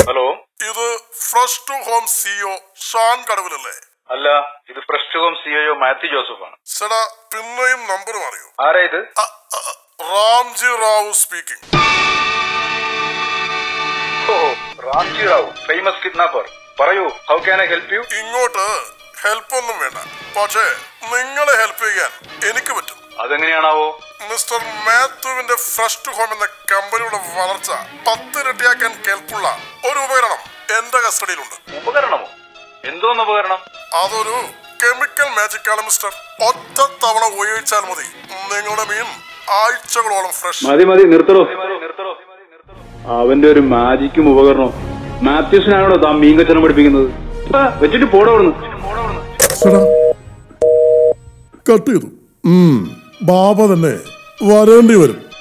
hello ഇത് fresh to home CEO Shan കടവിലല്ലേ അല്ല ഇത് ഫ്രഷ് ഹോം സിഒ മാത്യു ജോസഫാണ് ചേട്ടാ പിന്നെയും നമ്പർ അറിയൂ ആരാ ഇത് അ, അ, റാംജി റാവു സ്പീക്കിംഗ് ഓ റാംജി റാവു ഫേമസ് കിഡ്നാപ്പർ പറയൂ how can I help you ഇങ്ങോട്ട് ഹെൽപ്പ് ഒന്നും വേണ്ട പക്ഷേ നിങ്ങളെ ഹെൽപ്പ് ചെയ്യാൻ എനിക്ക് പറ്റും അതെങ്ങനെയാണാവോ മിസ്റ്റർ മാത്യുവിന്റെ ഫ്രഷ് ടു ഹോം എന്ന കമ്പനിയുടെ വളർച്ച പത്തിരട്ടിയാക്കാൻ കെൽപ്പുള്ള ഒരു ഉപകരണം എന്റെ കസ്റ്റഡിയിലുണ്ട് ഉപകരണമോ എന്തോന്ന് ഉപകരണം അതൊരു കെമിക്കൽ മാജിക് ആണ് മിസ്റ്റർ ഒറ്റ തവണ ഉപയോഗിച്ചാൽ മതി നിങ്ങളുടെ മീൻ ആഴ്ചകളോളം ഫ്രഷ് മതി മതി നിർത്തറോ നിർത്തറോ അവന്റെ ഒരു മാജിക്കും ഉപകരണവും മാത്യൂസിനാണോ താൻ മീൻ കച്ചവടം പഠിപ്പിക്കുന്നത് ആ, വെച്ചിട്ട് പോടോ അവിടുന്ന് കട്ട് ചെയ്തു ബാബ തന്നെ വരേണ്ടി വരും